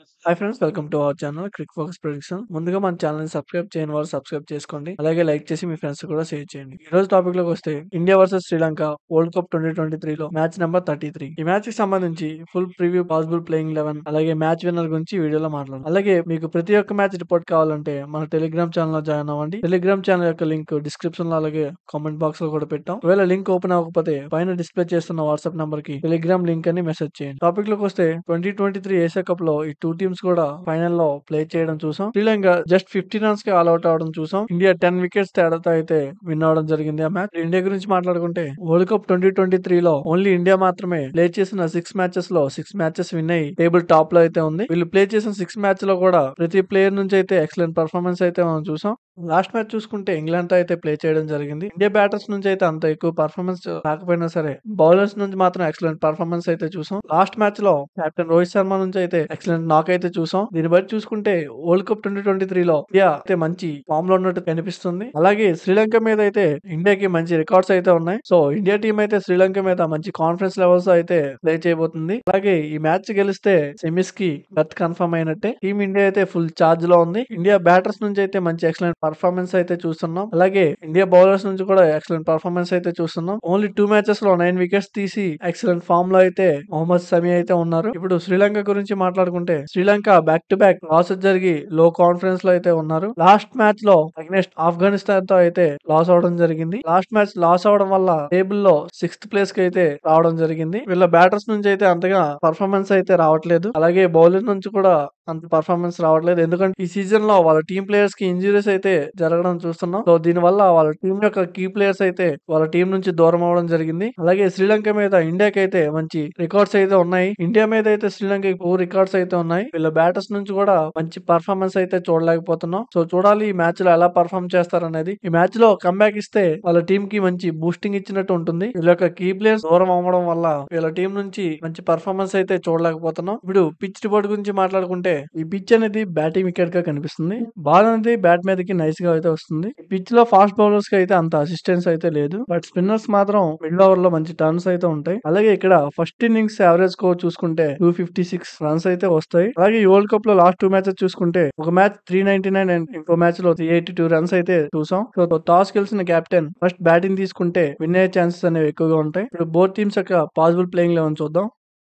hi friends welcome to our channel Crick Focus production ముందుగా మన channel ని subscribe చేయని వారు సబ్స్క్రైబ్ చేసుకోండి అలాగే లైక్ చేసి మీ ఫ్రెండ్స్ కూడా షేర్ చేయండి ఈ రోజు టాపిక్ లోకి వస్తే India versus Sri Lanka world cup twenty twenty three లో మ్యాచ్ నెంబర్ థర్టీ త్రీ ఈ మ్యాచ్ కి సంబంధించి full preview possible playing eleven అలాగే మ్యాచ్ విన్నర్ గురించి వీడియోలో మాట్లాడదాం అలాగే మీకు ప్రతి ఒక్క మ్యాచ్ రిపోర్ట్ కావాలంటే మన టెలిగ్రామ్ ఛానల్ లో జాయిన్ అవ్వండి టెలిగ్రామ్ ఛానల్ యొక్క లింక్ డిస్క్రిప్షన్ లో అలాగే కామెంట్ బాక్స్ లో కూడా పెట్టాం ఒకవేళ లింక్ ఓపెన్ అవ్వకపోతే పైన డిస్ప్లే చేస్తున్న వాట్సాప్ నంబర్ కి టెలిగ్రామ్ లింక్ అని మెసేజ్ చేయండి టాపిక్ లోకి వస్తే twenty twenty three Asia cup లో ఈ టూ టీమ్స్ కూడా ఫైనల్ లో ప్లే చేయడం చూసాం శ్రీలంక జస్ట్ ఫిఫ్టీ రన్స్ కి ఆల్ అవుట్ అవడం చూసాం ఇండియా టెన్ వికెట్స్ తేడాతో అయితే విన్ అవడం జరిగింది ఆ మ్యాచ్ ఇండియా గురించి మాట్లాడుకుంటే world cup twenty twenty three లో ఓన్లీ ఇండియా మాత్రమే ప్లే చేసిన సిక్స్ మ్యాచెస్ లో సిక్స్ మ్యాచెస్ విన్ అయ్యి టేబుల్ టాప్ లో అయితే ఉంది వీళ్ళు ప్లే చేసిన సిక్స్ మ్యాచ్ లో కూడా ప్రతి ప్లేయర్ నుంచి అయితే ఎక్సలెంట్ పర్ఫార్మెన్స్ అయితే మనం చూసాం లాస్ట్ మ్యాచ్ చూసుకుంటే ఇంగ్లాండ్ తో అయితే ప్లే చేయడం జరిగింది ఇండియా బ్యాటర్స్ నుంచి అయితే అంత ఎక్కువ పర్ఫార్మెన్స్ రాకపోయినా సరే బౌలర్స్ నుంచి మాత్రం ఎక్సలెంట్ పర్ఫార్మెన్స్ అయితే చూసాం లాస్ట్ మ్యాచ్ లో కెప్టెన్ రోహిత్ శర్మ నుంచి అయితే ఎక్సలెంట్ నాక్ అయితే చూసాం దీన్ని బట్టి చూసుకుంటే world cup twenty twenty three లో ఇండియా అయితే మంచి ఫామ్ లో ఉన్నట్టు కనిపిస్తుంది అలాగే శ్రీలంక మీద అయితే ఇండియాకి మంచి రికార్డ్స్ అయితే ఉన్నాయి సో ఇండియా టీం అయితే శ్రీలంక మీద మంచి కాన్ఫిడెన్స్ లెవెల్స్ అయితే ప్లే చేయబోతుంది అలాగే ఈ మ్యాచ్ గెలిస్తే సెమీస్ కి బర్త్ కన్ఫర్మ్ అయినట్టే టీం ఇండియా అయితే ఫుల్ చార్జ్ లో ఉంది ఇండియా బ్యాటర్స్ నుంచి అయితే మంచి ఎక్సలెంట్ పర్ఫార్మెన్స్ అయితే చూస్తున్నాం అలాగే ఇండియా బౌలర్స్ నుంచి కూడా ఎక్సలెంట్ పర్ఫార్మెన్స్ అయితే చూస్తున్నాం ఓన్లీ టూ మ్యాచెస్ లో నైన్ వికెట్స్ తీసి ఎక్సలెంట్ ఫామ్ లో అయితే మొహమ్మద్ సమీ అయితే ఉన్నారు ఇప్పుడు శ్రీలంక గురించి మాట్లాడుకుంటే Sri Lanka back to back losses జరిగి లో కాన్ఫిడెన్స్ లో అయితే ఉన్నారు లాస్ట్ మ్యాచ్ లో అగ్నెస్ట్ ఆఫ్ఘనిస్తాన్ తో అయితే లాస్ అవడం జరిగింది లాస్ట్ మ్యాచ్ లాస్ అవడం వల్ల టేబుల్ లో సిక్స్త్ ప్లేస్ కి అయితే రావడం జరిగింది వీళ్ళ బ్యాటర్స్ నుంచి అయితే అంతగా పర్ఫార్మెన్స్ అయితే రావట్లేదు అలాగే బౌలర్ నుంచి కూడా అంత పర్ఫార్మెన్స్ రావట్లేదు ఎందుకంటే ఈ సీజన్ లో వాళ్ళ టీం ప్లేయర్స్ కి ఇంజురీస్ అయితే జరగడం చూస్తున్నాం సో దీని వల్ల వాళ్ళ టీం యొక్క కీ ప్లేయర్స్ అయితే వాళ్ళ టీం నుంచి దూరం అవడం జరిగింది అలాగే శ్రీలంక మీద ఇండియాకి అయితే మంచి రికార్డ్స్ అయితే ఉన్నాయి ఇండియా మీద అయితే శ్రీలంక పూర్ రికార్డ్స్ అయితే ఉన్నాయి వీళ్ళ బ్యాటర్స్ నుంచి కూడా మంచి పర్ఫార్మెన్స్ అయితే చూడలేకపోతున్నాం సో చూడాలి ఈ మ్యాచ్ లో ఎలా పర్ఫార్మ్ చేస్తారనేది ఈ మ్యాచ్ లో కంబ్యాక్ ఇస్తే వాళ్ళ టీం కి మంచి బూస్టింగ్ ఇచ్చినట్టు ఉంటుంది వీళ్ళ యొక్క కీ ప్లేయర్స్ దూరం అవ్వడం వల్ల వీళ్ళ టీం నుంచి మంచి పర్ఫార్మెన్స్ అయితే చూడలేకపోతున్నాం ఇప్పుడు పిచ్ రిపోర్ట్ గురించి మాట్లాడుకుంటే ఈ పిచ్ అనేది బ్యాటింగ్ వికెట్ గా కనిపిస్తుంది బాల్ అనేది బ్యాట్ మీదకి నైస్ గా అయితే వస్తుంది పిచ్ లో ఫాస్ట్ బౌలర్స్ కి అయితే అంత అసిస్టెన్స్ అయితే లేదు బట్ స్పిన్నర్స్ మాత్రం మిడిల్ ఓవర్ లో మంచి టర్న్స్ అయితే ఉంటాయి అలాగే ఇక్కడ ఫస్ట్ ఇన్నింగ్స్ యావరేజ్ స్కోర్ చూసుకుంటే టూ ఫిఫ్టీ సిక్స్ రన్స్ అయితే వస్తాయి అలాగే ఈ వరల్డ్ కప్ లో లాస్ట్ టూ మ్యాచెస్ చూసుకుంటే ఒక match three ninety nine and ఇంకో మ్యాచ్ లో త్రీ ఎయిటీ టూ రన్స్ అయితే చూసాం సో టాస్ గెలిచిన కెప్టెన్ ఫస్ట్ బ్యాటింగ్ తీసుకుంటే విన్ అయ్యే ఛాన్సెస్ అనేవి ఎక్కువగా ఉంటాయి ఇప్పుడు బోత్ టీమ్స్ యొక్క పాసిబుల్ ప్లేయింగ్ లెవెన్ చూద్దాం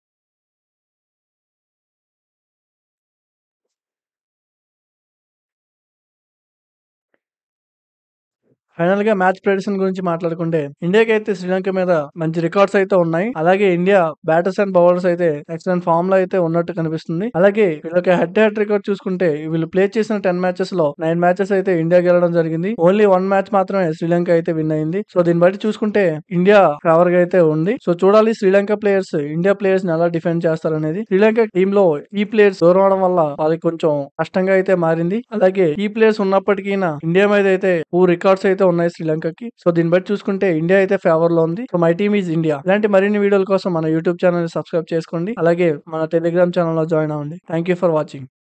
ఫైనల్ గా మ్యాచ్ ప్రెడిషన్ గురించి మాట్లాడుకుంటే ఇండియాకి అయితే శ్రీలంక మీద మంచి రికార్డ్స్ అయితే ఉన్నాయి అలాగే ఇండియా బ్యాటర్స్ అండ్ బౌలర్స్ అయితే ఎక్సలెంట్ ఫామ్ లో అయితే ఉన్నట్టు కనిపిస్తుంది అలాగే వీళ్ళకి హెడ్ టు హెడ్ రికార్డ్ చూసుకుంటే వీళ్ళు ప్లే చేసిన టెన్ మ్యాచెస్ లో నైన్ మ్యాచెస్ అయితే ఇండియా గెలవడం జరిగింది ఓన్లీ వన్ మ్యాచ్ మాత్రమే శ్రీలంక అయితే విన్ అయింది సో దీన్ని బట్టి చూసుకుంటే ఇండియా ఫేవర్ గా అయితే ఉంది సో చూడాలి శ్రీలంక ప్లేయర్స్ ఇండియా ప్లేయర్స్ ని ఎలా డిఫెండ్ చేస్తారనేది శ్రీలంక టీమ్ లో ఈ ప్లేయర్స్ దూరం అవడం వల్ల వాళ్ళకి కొంచెం కష్టంగా అయితే మారింది అలాగే ఈ ప్లేయర్స్ ఉన్నప్పటికీ ఇండియా మీద అయితే టూ రికార్డ్స్ అయితే ఉన్నాయి శ్రీలంకకి సో దీన్ని బట్టి చూసుకుంటే ఇండియా అయితే ఫేవర్ లో ఉంది so my team is India ఇలాంటి మరిన్ని వీడియోల కోసం మన యూట్యూబ్ ఛానల్ ని సబ్స్క్రైబ్ చేసుకోండి అలాగే మన టెలిగ్రామ్ ఛానల్ లో జాయిన్ అవ్వండి థ్యాంక్ యూ ఫర్ వాచింగ్